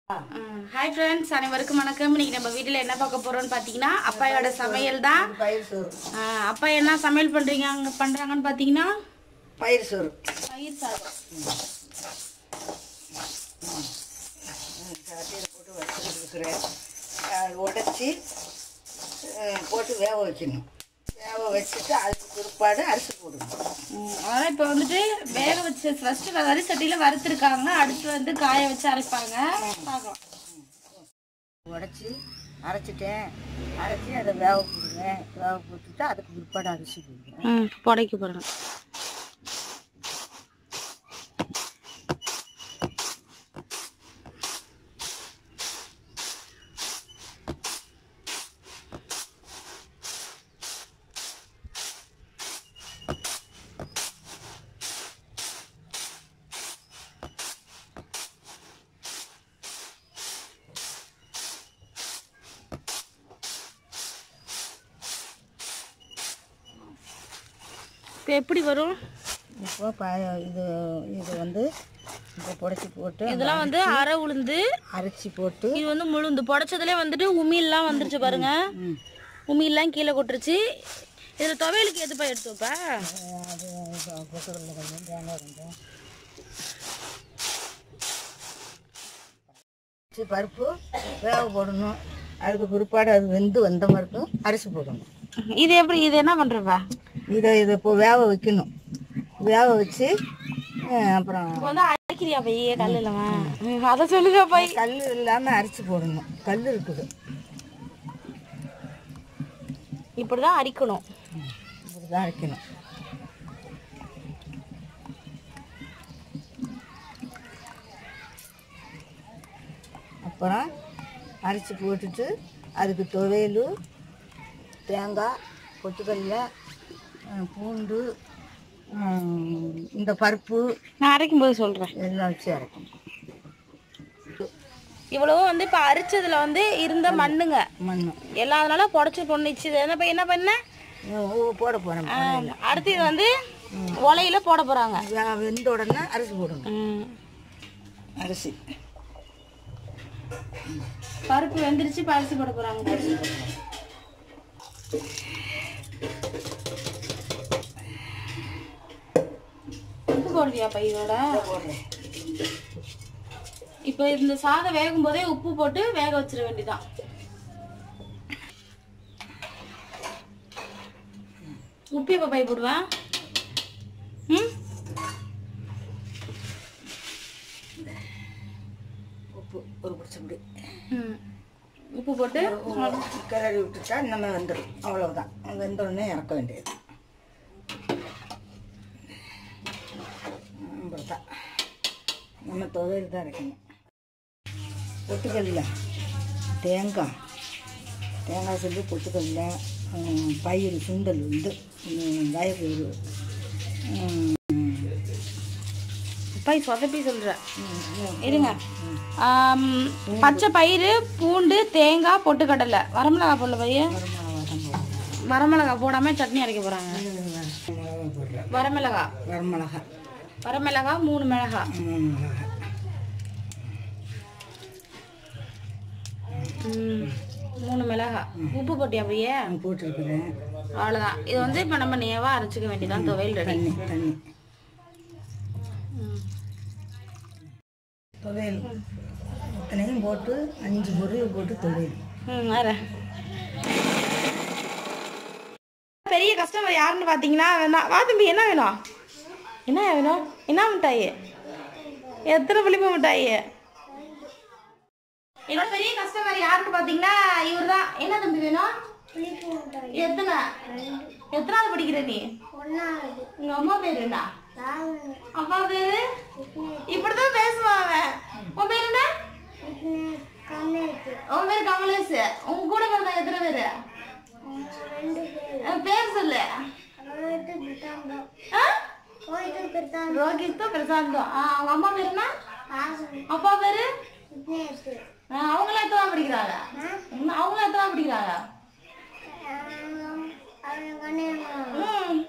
Hi friends அனைவருக்கும் வணக்கம் இன்னைக்கு நம்ம வீட்டில் என்ன பார்க்க போறோம்னு பார்த்தீங்கன்னா அப்பாயோட சமையல் தான் பயிர் சோறு ஆஹ் அப்பா என்ன சமையல் பண்றீங்க அங்க பண்றாங்கன்னு பார்த்தீங்கன்னா பயிர் சோறு பயிர் சாதம் சட்டியில் போட்டு வச்சுருக்கிறேன் அது உடச்சி போட்டு வேக வைக்கணும் வேக வச்சுட்டு அதுக்கு பிற்பாடு அரிசி போடணும் ம், அதெல்லாம் இப்போ வந்துட்டு வேக வச்சு ஃபர்ஸ்ட் வரி சட்டியில் வறுத்துருக்காங்க அடுத்து வந்து காய வச்சு அரைப்பாங்க பார்க்கலாம் உடச்சி அரைச்சிட்டேன் அரைச்சி அதை வேக போடுவேன் வேக போட்டுட்டு அதுக்கு பிற்பாடு அரிசி போடுவேன் ம் புடைக்க போகிறேன் இப்போ எப்படி வரும் இப்போ ப இது இது வந்து இப்போ புடச்சி போட்டு இதெல்லாம் வந்து அரை உளுந்து அரைச்சி போட்டு இது வந்து முழுந்து புடைச்சதுலேயே வந்துட்டு உமில்லாம் வந்துருச்சு பாருங்க ம், உமியெல்லாம் கீழே கொட்டுருச்சு இதில் துவையலுக்கு எதுப்பா எடுத்து வைப்ப அது பொட்டுக்கடலை கொஞ்சம் தேங்காய் கொஞ்சம் அரிசி பருப்பு வேக போடணும் அதுக்கு பிற்பாடு அது வெந்து வந்த மறுக்கும் அரிசி போடணும் இது எப்படி இது என்ன பண்ணுறப்பா இதை இதை இப்போ வேக வைக்கணும் வேக வச்சு அஹ், அப்புறம் இப்போ வந்து அரைக்கிறியா பையே கல் இல்லாம அதை சொல்லுங்க பை கல் இல்லாமல் அரிசி போடணும் கல் இருக்குது இப்படி தான் அரிக்கணும் இப்படி தான் அரைக்கணும் அப்புறம் அரைச்சி போட்டுட்டு அதுக்கு துவையல் தேங்காய் பொட்டுக்கல்ல அஹ், பூண்டு ஹம், இந்த பருப்பு நான் அரைக்கும் போது சொல்கிறேன் எல்லாம் வச்சு அரைக்கணும் இவ்வளவு வந்து இப்போ அரிச்சதுல வந்து இருந்த மண்ணுங்க மண் எல்லாம் அதனால புடச்சி பொண்ணுச்சு என்ன பை- என்ன பண்ண போட போகிறேன் அடுத்து இது வந்து உலையில போட போறாங்க வெந்த உடனே அரிசி போடணும் ம். அரிசி பருப்பு வெந்துருச்சு இப்போ அரிசி போட போறாங்க உப்பு போடுறியா பையோட போடுறேன் இப்போ இந்த சாதம் வேகும் போதே உப்பு போட்டு வேக வச்சிட வேண்டியதான் உப்பு எப்போ பை போடுவேன் ம் உப்பு ஒரு பிடிச்சபடி ம். உப்பு போட்டு கிளறி விட்டுட்டா நம்ம வெந்துடும் அவ்வளவுதான் வெந்த உடனே இறக்க வேண்டியது அவ்வளோதான் நம்ம துவையல் தான் இறக்கணும் பொட்டுக்கல்ல தேங்காய் தேங்காய் சொல்லி பொட்டுக்கல்ல ஹம், பயிறு சுண்டல் வந்து ஹம், வயறு ஹம், பை சொதப்பி சொல்கிறேன் ஹம், இருங்க ஆம், பச்சை பயிறு பூண்டு தேங்காய் பொட்டுக்கடலை வரமிளகா போடல பைய வரமிளகா தான் போடுறேன். வரமிளகா போடாம சட்னி அரைக்க போறாங்க மிளகா போடுறேன் வரமிளகா வரமிளகா வரமிளகா மூணு மிளகா மூணு மிளகா ம், மூணு மிளகா உப்பு போட்டியா பைய நான் போட்டிருக்கிறேன் அவ்வளோதான் இது வந்து இப்போ நம்ம நேவா அரைச்சிக்க வேண்டியதான் துவையல் ரெடி தண்ணி தண்ணி துவையல் இத்தனையும் போட்டு அஞ்சு பொருள் போட்டு துவையல் ம் வேற பெரிய கஸ்டமர் யாருன்னு பார்த்தீங்கன்னா வேணா வா தம்பி என்ன வேணும் என்ன வேணும் என்ன மிட்டாய் எத்தனை புளிப்பு மிட்டாய் என்னோட பெரிய கஸ்டமர் யாருன்னு பார்த்தீங்கன்னா இவர் தான் என்ன தம்பி வேணும் எத்தனை எத்தனாவது படிக்கிற நீ உங்க அம்மா பேர் என்ன அப்பா பேரு இப்படிதான் பேசுவான் அவன் உன் பேர் என்ன உன் பேர் கமலேஷ் உங்க கூட பிறந்த எத்தனை பேரு அஹ் பேர் சொல்லு ஆ? ரோகித்தும் பிரசாந்தும் ஆ, அவங்க அம்மா பேர் என்ன அப்பா பேரு ஆ, அவங்களாம் எத்தனை படிக்கிறாங்க ம், அவங்களாம் எத்தனை படிக்கிறாங்க ம்.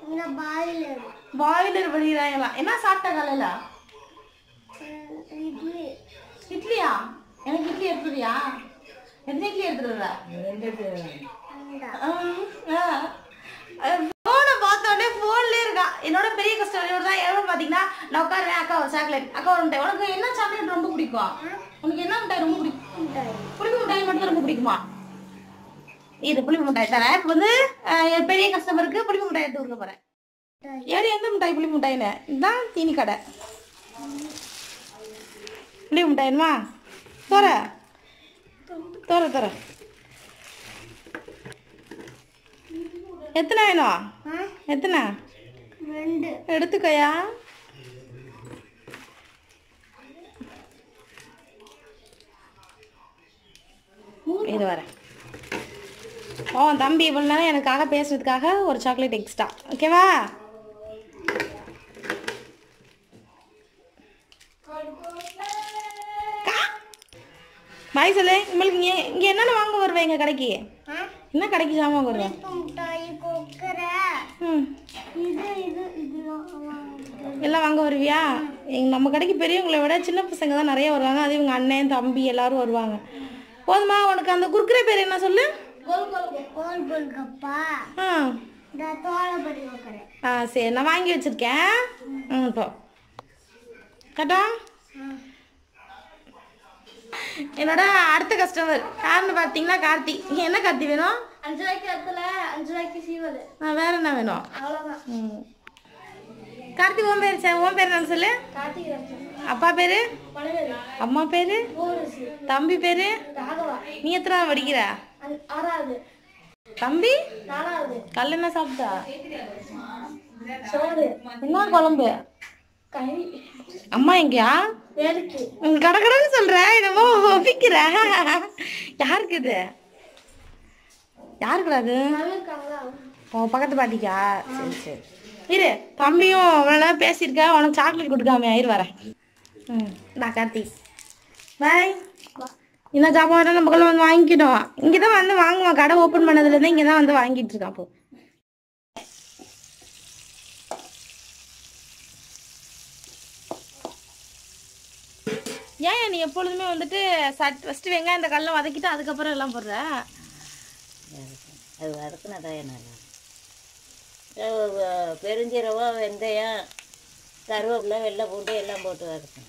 பாய்லர் படிக்கிறாங்களா என்ன சாப்பிட்ட காலையில இட்லியா எடுத்துறியா எத்தனை இட்லி எடுத்துருவ ஃபோனை பார்த்தோடனே ஃபோன்லேயே இருக்கா என்னோட பெரிய கஷ்டம் இவர் தான் எவ்வளோ பார்த்தீங்கன்னா நான் உட்காருவேன் அக்கா ஒரு சாக்லேட் அக்கா ஒரு மிட்டாய் உனக்கு என்ன சாக்லேட் ரொம்ப பிடிக்கும் உனக்கு என்ன மிட்டாய் ரொம்ப பிடிக்கும் புளிப்பு மிட்டாய் மட்டும் ரொம்ப பிடிக்குமா இது புளிப்பு மிட்டாய் தரேன் இப்போ வந்து அஹ், என் பெரிய கஸ்டமருக்கு புளிப்பு மிட்டாய் எடுத்து கொடுக்க போறேன் ஏடி எந்த மிட்டாய் புளிப்பு மிட்டாயின்னு இதுதான் தீனி கடை புளிப்பு மிட்டாயினுமா தோற தோற தோற எத்தனை வேணும் எத்தனை ரெண்டு எடுத்துக்கோயா இது வரேன் ஓ தம்பி இவ்வளோ நேரம் எனக்காக பேசுறதுக்காக ஒரு சாக்லேட் எக்ஸ்ட்ரா ஓகேவா பாய் சொல்லு உங்களுக்கு இங்கே இங்கே என்னென்ன வாங்க வருவேன் எங்கள் கடைக்கு என்ன கடைக்கு சாமான் வாங்க வருவேன் முட்டாய் கொக்கரை ம் இது இது இதெல்லாம் எல்லாம் வாங்க வருவியா எங்க நம்ம கடைக்கு பெரியவங்களை விட சின்ன பசங்க தான் நிறைய வருவாங்க அது இவங்க அண்ணன் தம்பி எல்லாரும் வருவாங்க போதுமா உனக்கு அந்த குர்குரே பேர் என்ன சொல்லு கோல் கோல் கோல் கோல் கப்பா ஆ இந்த தோலைப்படி கொக்கரை ஆ சரி நான் வாங்கி வச்சிருக்கேன் ம் இப்போ கட்டா என்னோட அடுத்த கஸ்டமர் யாருன்னு பார்த்தீங்கன்னா கார்த்தி என்ன கார்த்தி வேணும் அஞ்சு ரூபாய்க்கு இடத்துல அஞ்சு ரூபாய்க்கு சீவல் ஆ வேற என்ன வேணும் அவ்வளோதான் ம் கார்த்தி உன் பேர் சே- உன் பேர் என்ன சொல்லு கார்த்திகை ரசம் அப்பா பேரு பழவேலி அம்மா பேரு போரசு தம்பி பேரு ராகவா நீ எத்தனாவது படிக்கிற அஞ்- ஆறாவது தம்பி நாலாவது கல் என்ன சாப்பிட்டா சோறு என்ன குழம்பு கறி அம்மா எங்கயா வேலைக்கு கடகடன்னு சொல்ற என்னமோ ஒப்பிக்கிற யாருக்கு இது யாருக்குடா அது இருக்காங்களா உன் பக்கத்து பாட்டிக்கா சரி சரி இரு தம்பியும் அவ்வளோ நேரம் பேசியிருக்கா உனக்கு சாக்லேட் கொடுக்காம இரு வரேன் ம் நான் கார்த்தி பாய் என்ன ஜாமான் வேணா நம்ம கல்ல வந்து வாங்கிக்கிட்டோம் இங்கே தான் வந்து வாங்குவான் கடை ஓப்பன் பண்ணதுலேருந்து இங்கே தான் வந்து வாங்கிட்டு இருக்கான் இப்போ ஏன் நீ எப்பொழுதுமே வந்துட்டு சட் ஃபஸ்ட்டு வெங்காயம் இந்த கல்லை வதக்கிட்டு அதுக்கப்புறம் எல்லாம் போடுற அது வதக்குனதா நல்லா பெருஞ்சீரகம் வெந்தயம் கருவேப்பிலை வெள்ளை பூண்டு எல்லாம் போட்டு வதக்கணும்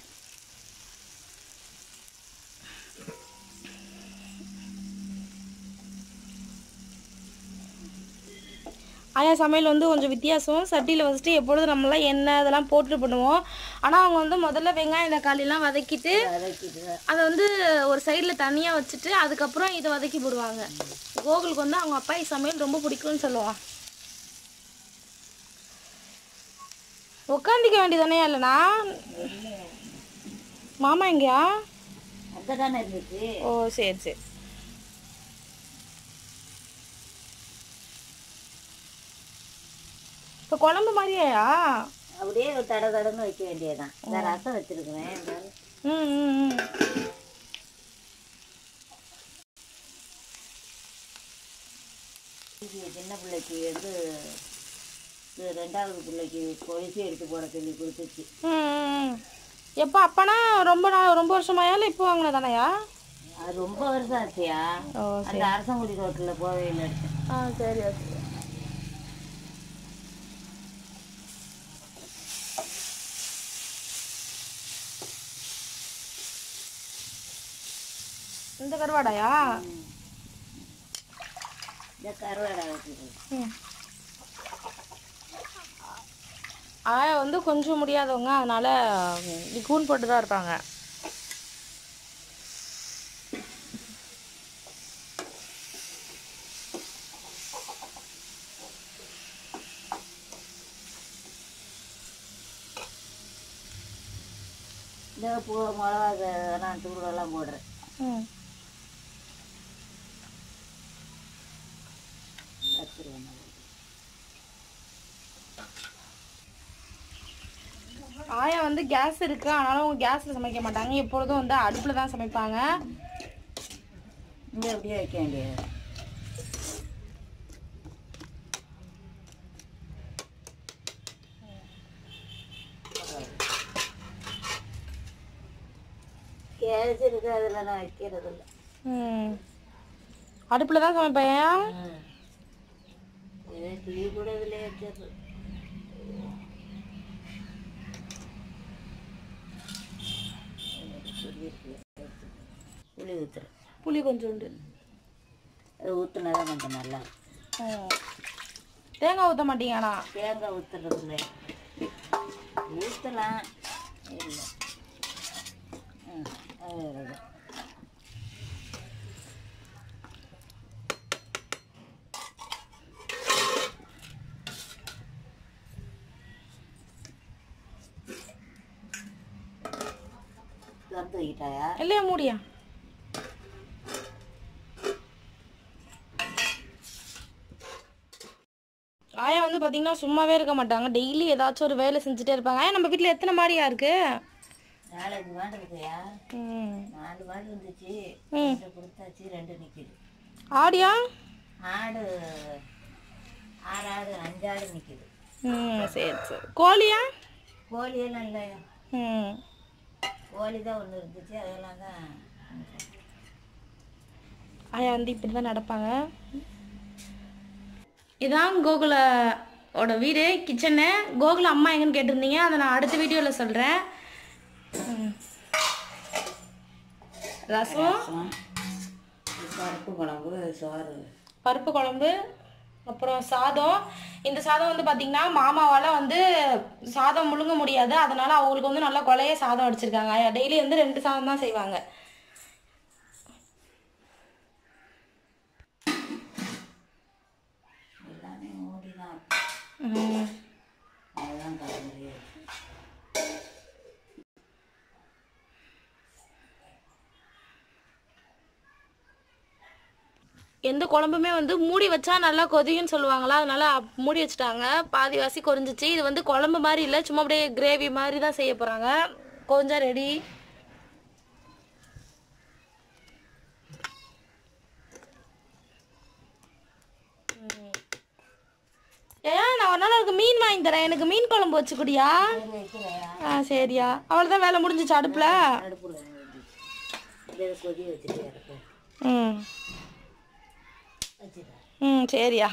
ஆயா சமையல் வந்து கொஞ்சம் வித்தியாசம் சட்டியில் ஃபஸ்ட்டு எப்பொழுதும் நம்மளாம் எண்ணெய் இதெல்லாம் போட்டு பண்ணுவோம் ஆனால் அவங்க வந்து முதல்ல வெங்காயம் தக்காளிலாம் வதக்கிட்டு வதக்கிட்டு அதை வந்து ஒரு சைடில் தனியாக வச்சுட்டு அதுக்கப்புறம் இதை வதக்கி போடுவாங்க கோகுலுக்கு வந்து அவங்க அப்பா சமையல் ரொம்ப பிடிக்கும்னு சொல்லுவான் உட்காந்துக்க வேண்டியதானே இல்லைண்ணா மாமா எங்கேயா அங்கே தானே இருந்துச்சு ஓ சரி சரி இப்போ குழம்பு மாதிரியாயா அப்படியே ஒரு தட தடன்னு வைக்க வேண்டியதுதான் இந்த ரசம் வச்சிருக்கிறேன் ம் ம் ம் இது சின்ன பிள்ளைக்கு வந்து இது ரெண்டாவது பிள்ளைக்கு கொலுசு எடுத்து போட சொல்லி கொடுத்துச்சு ம் எப்போ அப்பனா ரொம்ப நாள் ரொம்ப வருஷமாயா இல்லை இப்போ வாங்கினதானயா அது ரொம்ப வருஷம் ஆச்சியா ஓ அந்த அரசங்குடி ரோட்டில் போவே இல்லை எடுத்தேன் ஆ சரி ஓகே இந்த கருவாடாயா இந்த கருவாடை வச்சுருக்கு ம். ஆயா வந்து கொஞ்சம் முடியாதவங்க அதனால ம், கூன் போட்டு தான் இருப்பாங்க இந்த பூ மிளகா இதெல்லாம் தூளெல்லாம் போடுறேன் ம் வச்சுருவேன் ஆயா வந்து கேஸ் இருக்கு ஆனாலும் அவங்க கேஸ்ல சமைக்க மாட்டாங்க எப்பொழுதும் வந்து அடுப்புல தான் சமைப்பாங்க இங்கே அப்படியே வைக்க வேண்டியது கேஸ் இருக்கு அதில் நான் வைக்கிறது இல்லை ம் அடுப்பில் தான் சமைப்பேன் இதே டீ கூட இதில் வச்சிடுறது புளி ஊற்றுறேன் புளி கொஞ்சோண்டு அது ஊற்றுனா தான் கொஞ்சம் நல்லா இருக்கும். ம். தேங்காய் ஊற்ற மாட்டீங்கண்ணா தேங்காய் ஊற்றுறது இல்லை ஊற்றலாம் இல்லை ம் அவ்வளோதான் திறந்து வைக்கிட்டாயா இல்லையா மூடியா ஆயா வந்து பார்த்தீங்கன்னா சும்மாவே இருக்க மாட்டாங்க டெய்லி ஏதாச்சும் ஒரு வேலை செஞ்சுட்டே இருப்பாங்க ஆயா நம்ம வீட்டில் எத்தனை மாடியா இருக்கு நாலஞ்சு மாடு இருக்குயா ம் நாலு மாடு இருந்துச்சு ம். ரெண்டு கொடுத்தாச்சு ரெண்டு நிற்கிது ஆடியா ஆடு ஆறு ஆடு அஞ்சு ஆடு நிற்கிது ம் சரி சரி கோழியா கோழியெல்லாம் இல்லையா ம் கோழி தான் ஒன்று இருந்துச்சு அதெல்லாம் தான் ஆயா வந்து இப்படி தான் நடப்பாங்க இதான் கோகுலோட வீடு கிச்சனு கோகுல அம்மா எங்கன்னு கேட்டிருந்தீங்க அதை நான் அடுத்த வீடியோவில் சொல்கிறேன் ரசம் ரசம் பருப்பு குழம்பு சோறு பருப்பு குழம்பு அப்புறம் சாதம் இந்த சாதம் வந்து பார்த்திங்கன்னா மாமாவால் வந்து சாதம் முழுங்க முடியாது அதனால் அவங்களுக்கு வந்து நல்லா கொலைய சாதம் அடிச்சிருக்காங்க டெய்லி வந்து ரெண்டு சாதம் தான் செய்வாங்க எல்லாமே மூடி தான் ம். அதுதான் கலந்துரையாது எந்த குழம்புமே வந்து மூடி வச்சா நல்லா கொதிக்குன்னு சொல்லுவாங்களா அதனால அப்- மூடி வச்சுட்டாங்க பாதி வாசி கொதிஞ்சிச்சு இது வந்து குழம்பு மாதிரி இல்லை சும்மா அப்படியே கிரேவி மாதிரி தான் செய்ய போகிறாங்க கொஞ்சம் ரெடி ஏன் நான் ஒரு நாள் உனக்கு மீன் வாங்கி தரேன் எனக்கு மீன் குழம்பு வச்சு குடியா வைக்கிறையா ஆ சரியா அவ்வளோதான் வேலை முடிஞ்சிச்சு அடுப்பில் அடுப்பில் இதை கொதி வச்சுட்டு இருக்கு ம் வச்சுட்டேன் ம் சரியா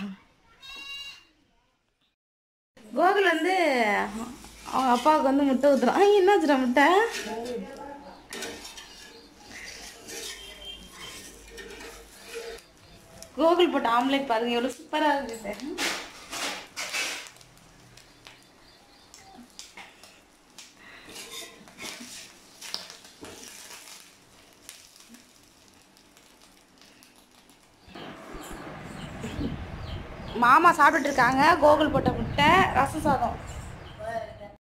கோகுல் வந்து அவங்க அப்பாவுக்கு வந்து முட்டை ஊத்துறான் ஐ, என்னாச்சுடா முட்டை கோகுல் போட்ட ஆம்லேட் பாருங்க எவ்வளோ சூப்பராக இருக்குது மாமா சாப்பிட்டுட்டு இருக்காங்க கோகுல் போட்ட முட்டை ரச சாதம்